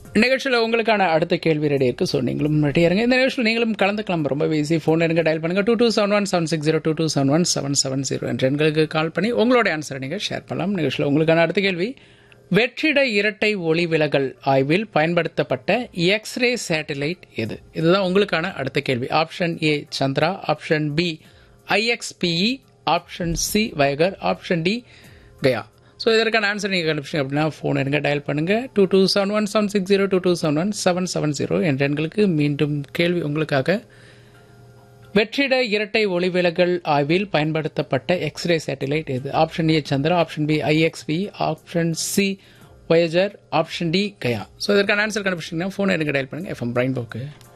நிகழ்ச்சியில் உங்களுக்கான அடுத்த கேள்வி ரெடி இருக்கு ஸோ நீங்களும் ரெடி இருங்க இந்த நிகழ்ச்சியில் நீங்களும் கலந்துக்கலாம் ரொம்ப ஈஸி ஃபோன் இருங்க டயல் பண்ணுங்க two two seven one seven six zero two two seven one seven seven zero என்ற எண்களுக்கு கால் பண்ணி உங்களோட ஆன்சரை நீங்கள் ஷேர் பண்ணலாம் நிகழ்ச்சியில் உங்களுக்கான அடுத்த கேள்வி வெற்றிட இரட்டை ஒளி விலகல் ஆய்வில் பயன்படுத்தப்பட்ட எக்ஸ்ரே சேட்டலைட் எது இதுதான் உங்களுக்கான அடுத்த கேள்வி option A Chandra option B IXPE option C Voyager option D Gaia so இதற்கான ஆன்சர் நீங்கள் கண்டுபிடிச்சிங்க அப்படின்னா ஃபோன் எடுங்க டயல் பண்ணுங்கள் two two seven one seven six zero two two seven one seven seven zero என்ற எண்களுக்கு மீண்டும் கேள்வி உங்களுக்காக வெற்றிட இரட்டை ஒளிவிலகல் ஆய்வில் பயன்படுத்தப்பட்ட எக்ஸ்ரே சேட்டலைட் எது option A Chandra option B IXV option C Voyager option D Gaia so இதற்கான ஆன்சர் கண்டுபிடிச்சிங்கன்னா ஃபோன் எடுங்க டயல் பண்ணுங்கள் எஃப்எம் பிரைன் போக்கு